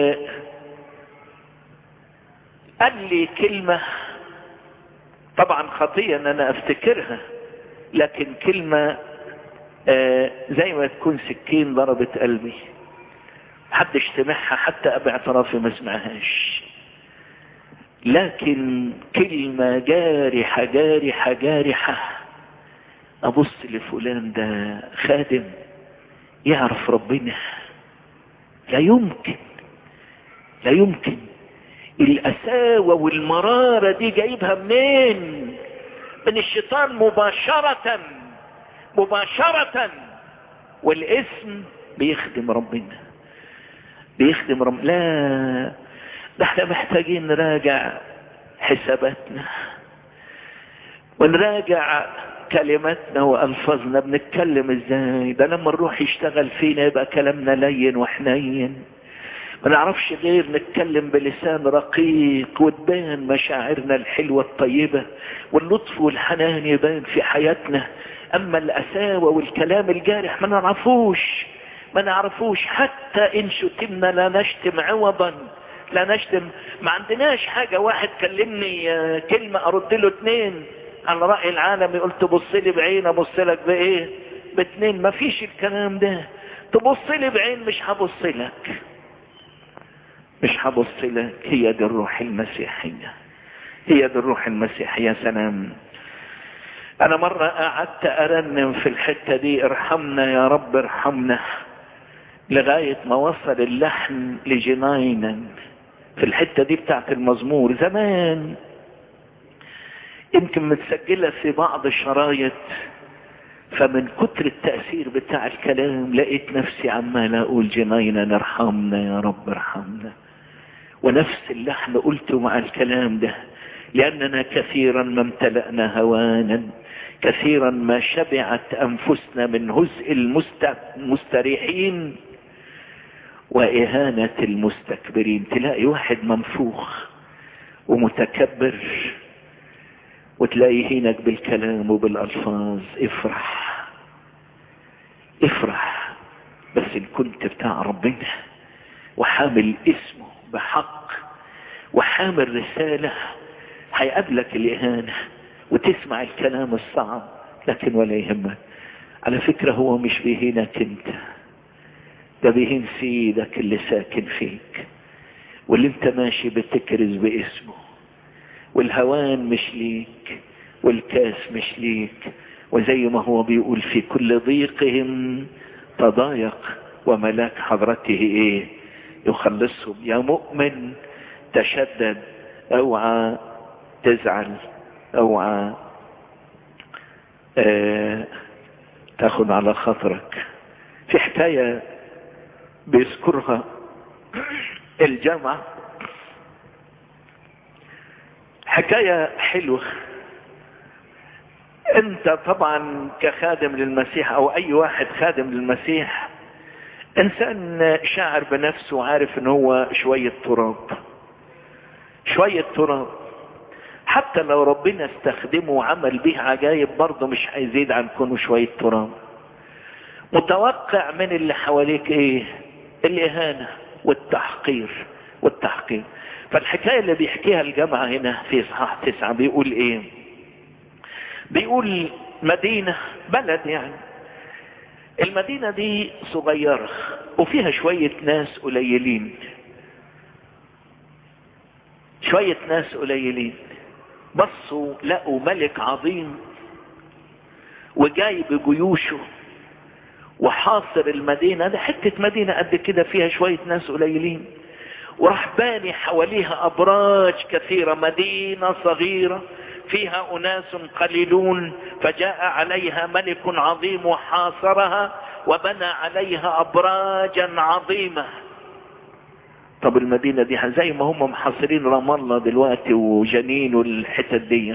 قال لي كلمة طبعا خطية ان انا افتكرها لكن كلمة آه زي ما تكون سكين ضربت قلبي محدش سمعها حتى ابي اعترافي ما سمعهاش لكن كلمة جارحة جارحة جارحة ابص لفلان ده خادم يعرف ربنا لا يمكن لا يمكن القساوة والمرارة دي جايبها منين من الشيطان مباشرة مباشرة والاسم بيخدم ربنا بيخدم ربنا لا ده احنا محتاجين نراجع حساباتنا ونراجع كلماتنا والفاظنا بنتكلم ازاي ده لما نروح يشتغل فينا يبقى كلامنا لين وحنين ما نعرفش غير نتكلم بلسان رقيق وتبان مشاعرنا الحلوة الطيبة واللطف والحنان يبان في حياتنا اما القساوة والكلام الجارح ما نعرفوش ما نعرفوش حتى ان شتمنا لا نشتم عوضا لا نشتم ما عندناش حاجة واحد كلمني كلمة ارد له اتنين على رأي العالم قلت تبص لي بعين ابص لك بايه باتنين ما فيش الكلام ده تبص لي بعين مش هبص لك مش هبص لك هي دي الروح المسيحية هي دي الروح المسيحية سلام انا مرة قعدت ارنم في الحتة دي ارحمنا يا رب ارحمنا لغاية ما وصل اللحن لجناينا في الحتة دي بتاعت المزمور زمان يمكن متسجلة في بعض الشرايط فمن كتر التأثير بتاع الكلام لقيت نفسي عمال أقول جناينا ارحمنا يا رب ارحمنا ونفس اللحن قلته مع الكلام ده لأننا كثيرا ما امتلأنا هوانا كثيرا ما شبعت أنفسنا من هزء المستريحين وإهانة المستكبرين تلاقي واحد منفوخ ومتكبر وتلاقي هينك بالكلام وبالألفاظ افرح افرح بس ان كنت بتاع ربنا وحامل اسمه بحق وحامل رسالة هيقابلك الإهانة وتسمع الكلام الصعب لكن ولا يهمك على فكرة هو مش بيهينك انت ده بيهين سيدك اللي ساكن فيك واللي انت ماشي بتكرز باسمه والهوان مش ليك والكاس مش ليك وزي ما هو بيقول في كل ضيقهم تضايق وملاك حضرته ايه يخلصهم يا مؤمن تشدد اوعى تزعل اوعى اه تاخد على خاطرك في حكاية بيذكرها الجامعة حكاية حلوة انت طبعا كخادم للمسيح او اي واحد خادم للمسيح انسان شاعر بنفسه وعارف ان هو شوية تراب شوية تراب حتى لو ربنا استخدمه وعمل به عجائب برضه مش هيزيد عن كونه شوية تراب متوقع من اللي حواليك ايه الاهانة والتحقير والتحقير فالحكاية اللي بيحكيها الجامعة هنا في اصحاح تسعة بيقول ايه بيقول مدينة بلد يعني المدينة دي صغيرة وفيها شوية ناس قليلين شوية ناس قليلين بصوا لقوا ملك عظيم وجاي بجيوشه وحاصر المدينة ده حتة مدينة قد كده فيها شوية ناس قليلين وراح باني حواليها أبراج كثيرة مدينة صغيرة فيها أناس قليلون فجاء عليها ملك عظيم وحاصرها وبنى عليها أبراجا عظيمة طب المدينة دي زي ما هم محاصرين رام الله دلوقتي وجنين والحتت دي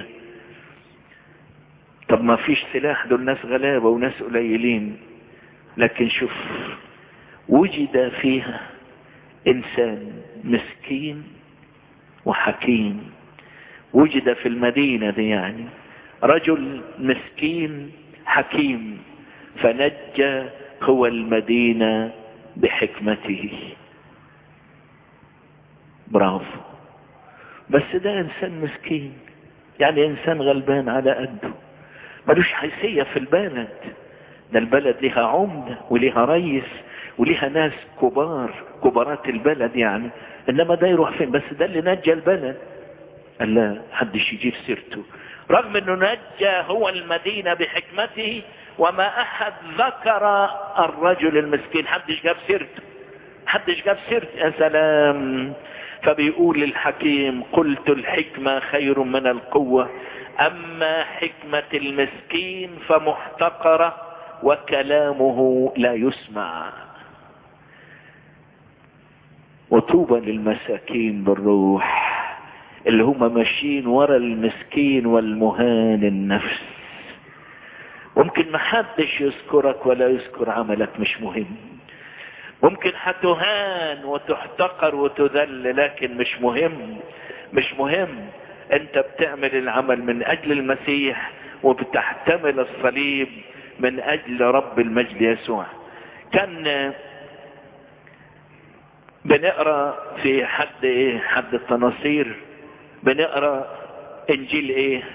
طب ما فيش سلاح دول ناس غلابة وناس قليلين لكن شوف وجد فيها انسان مسكين وحكيم وجد في المدينة دي يعني رجل مسكين حكيم فنجى هو المدينة بحكمته برافو بس ده انسان مسكين يعني انسان غلبان على قده ملوش حيثية في البلد ده البلد لها عمدة ولها ريس ولها ناس كبار كبارات البلد يعني انما ده يروح فين بس ده اللي نجى البلد قال لا حدش يجيب سيرته رغم انه نجى هو المدينة بحكمته وما احد ذكر الرجل المسكين حدش جاب سيرته حدش جاب سيرته يا سلام فبيقول الحكيم قلت الحكمة خير من القوة اما حكمة المسكين فمحتقرة وكلامه لا يسمع وطوبى للمساكين بالروح اللي هم ماشيين ورا المسكين والمهان النفس ممكن ما حدش يذكرك ولا يذكر عملك مش مهم ممكن هتهان وتحتقر وتذل لكن مش مهم مش مهم انت بتعمل العمل من اجل المسيح وبتحتمل الصليب من اجل رب المجد يسوع كان بنقرا في حد ايه حد التناصير بنقرا انجيل ايه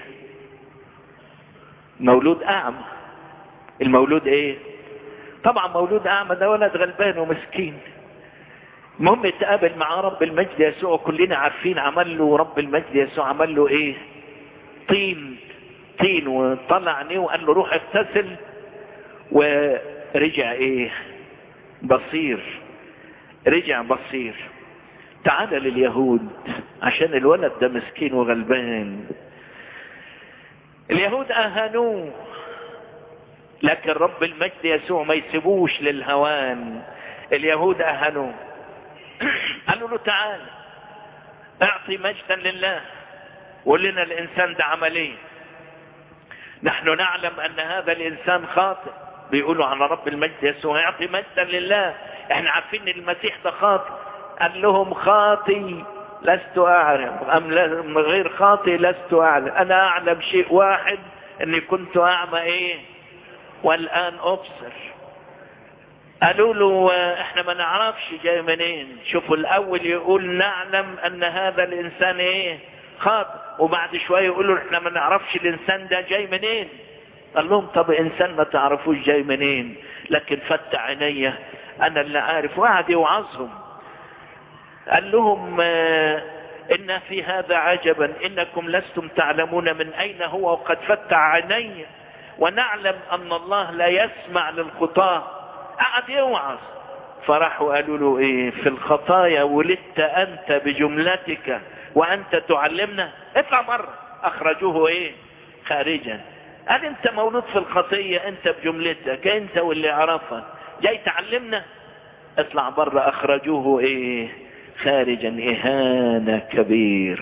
مولود اعمى المولود ايه طبعا مولود اعمى ده ولد غلبان ومسكين المهم اتقابل مع رب المجد يسوع كلنا عارفين عمل له رب المجد يسوع عمل له ايه طين طين وطلع عينيه وقال له روح اغتسل ورجع ايه بصير رجع بصير تعال لليهود عشان الولد ده مسكين وغلبان اليهود اهانوه لكن رب المجد يسوع ما يسيبوش للهوان اليهود اهانوه قالوا له تعال اعطي مجدا لله وقول لنا الانسان ده عمل ايه نحن نعلم ان هذا الانسان خاطئ بيقولوا على رب المجد يسوع يعطي مجدا لله احنا عارفين ان المسيح ده خاطئ قال لهم خاطي لست اعلم ام غير خاطئ لست اعلم انا اعلم شيء واحد اني كنت اعمى ايه والان ابصر قالوا له احنا ما نعرفش جاي منين شوفوا الاول يقول نعلم ان هذا الانسان ايه خاطئ وبعد شوية يقولوا احنا ما نعرفش الانسان ده جاي منين قال لهم طب انسان ما تعرفوش جاي منين لكن فتح عينيا انا اللي عارف وقعد يوعظهم قال لهم اه ان في هذا عجبا انكم لستم تعلمون من اين هو وقد فتح عيني ونعلم ان الله لا يسمع للخطاه قعد يوعظ فراحوا قالوا له ايه في الخطايا ولدت انت بجملتك وانت تعلمنا اطلع بره اخرجوه ايه خارجا قال انت مولود في الخطية انت بجملتك انت واللي عرفها جاي تعلمنا اطلع بره اخرجوه ايه خارجا اهانة كبيرة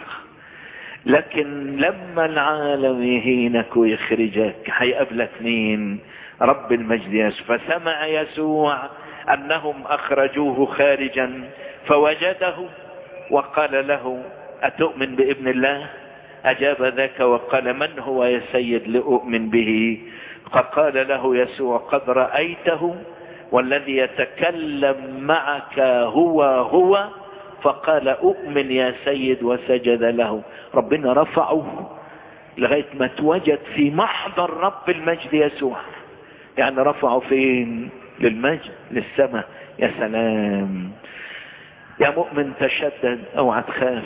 لكن لما العالم يهينك ويخرجك هيقابلك مين رب المجد يسوع فسمع يسوع انهم اخرجوه خارجا فوجده وقال له اتؤمن بابن الله اجاب ذاك وقال من هو يا سيد لاؤمن به فقال له يسوع قد رايته والذي يتكلم معك هو هو فقال اؤمن يا سيد وسجد له ربنا رفعه لغايه ما اتوجد في محضر رب المجد يسوع يعني رفعه فين للمجد للسماء يا سلام يا مؤمن تشدد اوعى تخاف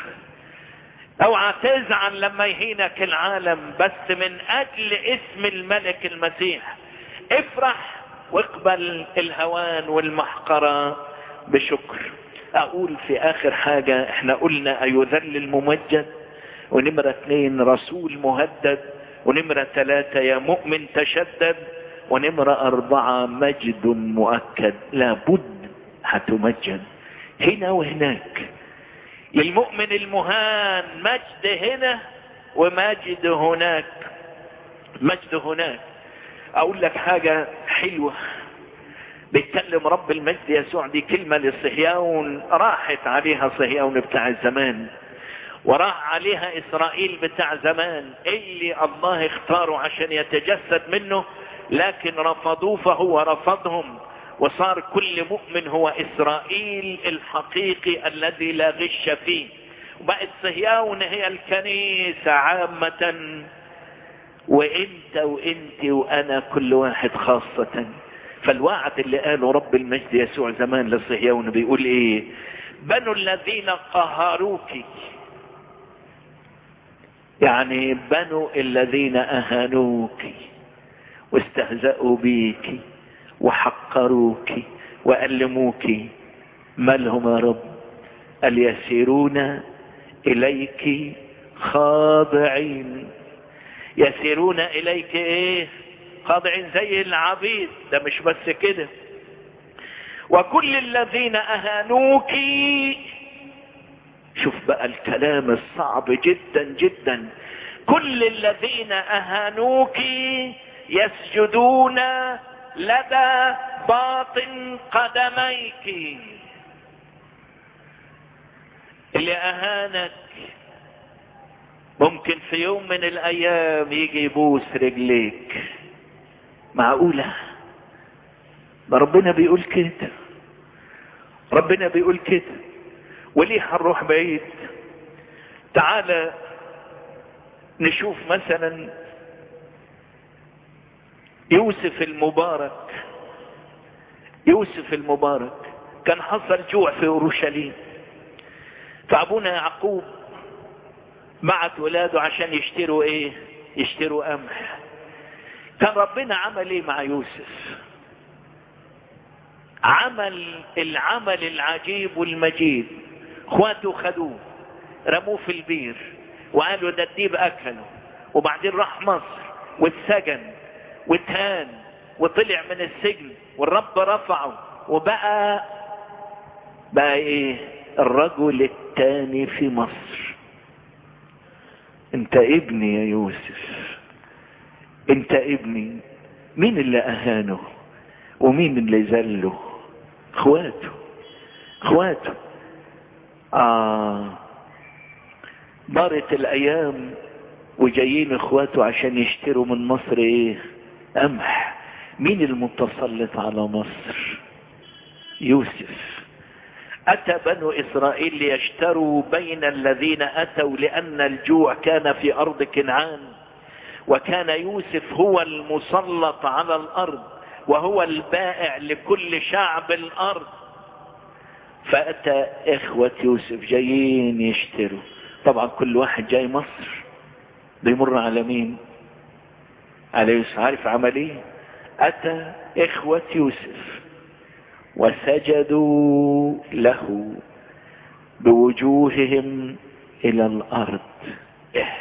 اوعى تزعل لما يهينك العالم بس من اجل اسم الملك المسيح افرح واقبل الهوان والمحقرة بشكر اقول في اخر حاجة احنا قلنا ايذل الممجد ونمرة اثنين رسول مهدد ونمرة ثلاثة يا مؤمن تشدد ونمرة اربعة مجد مؤكد لابد هتمجد هنا وهناك للمؤمن المهان مجد هنا ومجد هناك مجد هناك اقول لك حاجة حلوة بيتكلم رب المجد يسوع دي كلمة لصهيون راحت عليها صهيون بتاع الزمان وراح عليها اسرائيل بتاع زمان اللي الله اختاره عشان يتجسد منه لكن رفضوه فهو رفضهم وصار كل مؤمن هو اسرائيل الحقيقي الذي لا غش فيه وبقت صهيون هي الكنيسة عامة وانت وانت وانا كل واحد خاصة فالوعد اللي قاله رب المجد يسوع زمان لصهيون بيقول ايه بنو الذين قهروك يعني بنو الذين اهانوك واستهزأوا بيك وحقروك وألموك ما لهم يا رب قال يسيرون إليك خاضعين يسيرون إليك إيه خاضعين زي العبيد ده مش بس كده وكل الذين أهانوك شوف بقى الكلام الصعب جدا جدا كل الذين أهانوك يسجدون لدى باطن قدميك اللي اهانك ممكن في يوم من الايام يجي يبوس رجليك معقولة ما ربنا بيقول كده ربنا بيقول كده وليه هنروح بعيد تعالى نشوف مثلا يوسف المبارك يوسف المبارك كان حصل جوع في اورشليم فابونا يعقوب بعت ولاده عشان يشتروا ايه يشتروا قمح كان ربنا عمل ايه مع يوسف عمل العمل العجيب والمجيد اخواته خدوه رموه في البير وقالوا ده الديب اكله وبعدين راح مصر واتسجن واتهان وطلع من السجن والرب رفعه وبقى بقى ايه الرجل الثاني في مصر انت ابني يا يوسف انت ابني مين اللي اهانه ومين اللي ذله اخواته اخواته اه مرت الايام وجايين اخواته عشان يشتروا من مصر ايه قمح مين المتسلط على مصر يوسف اتى بنو اسرائيل ليشتروا بين الذين اتوا لان الجوع كان في ارض كنعان وكان يوسف هو المسلط على الارض وهو البائع لكل شعب الارض فاتى اخوة يوسف جايين يشتروا طبعا كل واحد جاي مصر بيمر على مين على يوسف عارف عمل ايه اتى اخوة يوسف وسجدوا له بوجوههم الى الارض إيه.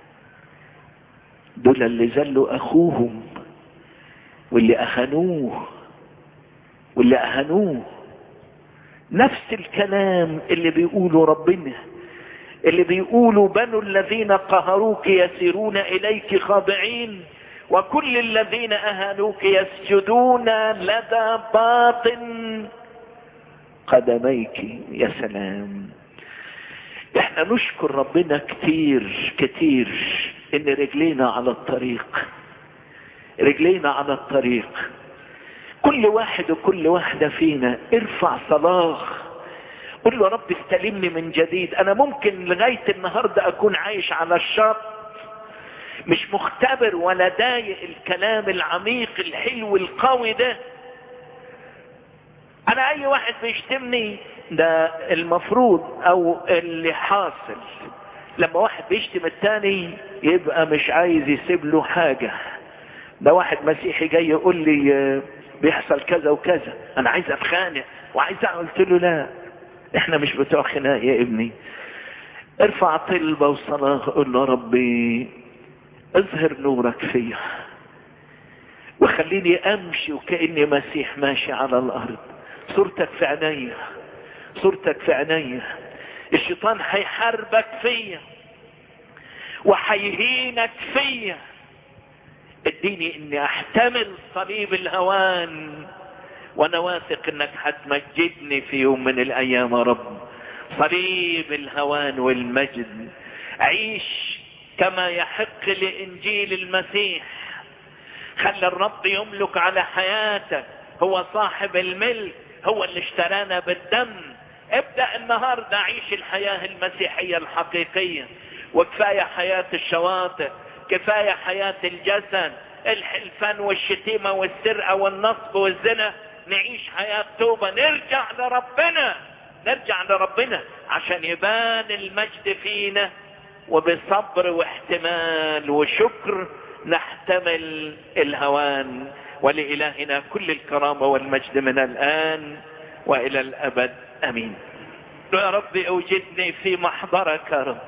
دول اللي زلوا اخوهم واللي اهانوه واللي اهانوه نفس الكلام اللي بيقوله ربنا اللي بيقولوا بنو الذين قهروك يسيرون اليك خاضعين وكل الذين اهانوك يسجدون لدى باطن قدميك يا سلام احنا نشكر ربنا كتير كتير ان رجلينا على الطريق رجلينا على الطريق كل واحد وكل واحدة فينا ارفع صلاة قل له رب استلمني من جديد انا ممكن لغاية النهاردة اكون عايش على الشط مش مختبر ولا ضايق الكلام العميق الحلو القوي ده انا اي واحد بيشتمني ده المفروض او اللي حاصل لما واحد بيشتم التاني يبقى مش عايز يسيب له حاجة ده واحد مسيحي جاي يقول لي بيحصل كذا وكذا انا عايز اتخانق وعايز قلت له لا احنا مش بتوع خناق يا ابني ارفع طلبة وصلاة قول له ربي اظهر نورك فيا وخليني امشي وكأني مسيح ماشي على الارض صورتك في عينيا صورتك في عينيا الشيطان هيحاربك فيا وهيهينك فيا اديني اني احتمل صليب الهوان وانا واثق انك هتمجدني في يوم من الايام يا رب صليب الهوان والمجد عيش كما يحق لانجيل المسيح خلي الرب يملك على حياتك هو صاحب الملك هو اللي اشترانا بالدم ابدأ النهاردة عيش الحياة المسيحية الحقيقية وكفاية حياة الشواطئ كفاية حياة الجسد الحلفان والشتيمة والسرقة والنصب والزنا نعيش حياة توبة نرجع لربنا نرجع لربنا عشان يبان المجد فينا وبصبر واحتمال وشكر نحتمل الهوان ولإلهنا كل الكرامة والمجد من الآن وإلى الأبد أمين يا رب أوجدني في محضرك يا رب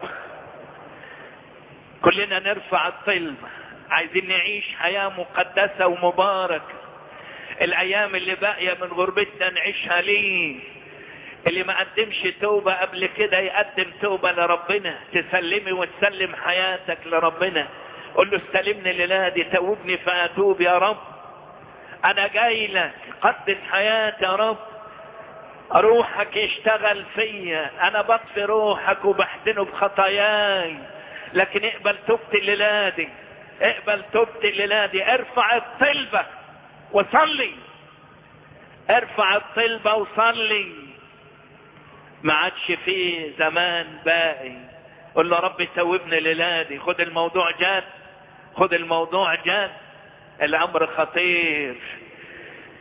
كلنا نرفع الطلب عايزين نعيش حياة مقدسة ومباركة الأيام اللي باقية من غربتنا نعيشها ليه اللي ما قدمش توبة قبل كده يقدم توبة لربنا تسلمي وتسلم حياتك لربنا قل له استلمني لنادي توبني فأتوب يا رب أنا جاي لك قدس حياتي يا رب روحك يشتغل فيا أنا بطفي روحك وبحزنه بخطاياي لكن اقبل توبتي الليلة دي اقبل توبتي الليلة دي ارفع الطلبة وصلي ارفع الطلبة وصلي ما عادش فيه زمان باقي قل له رب توبني الليلة دي خد الموضوع جد خد الموضوع جد الامر خطير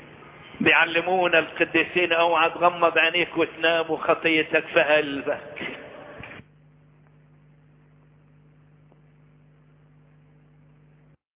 بيعلمونا القديسين اوعى تغمض عينيك وتنام وخطيتك في قلبك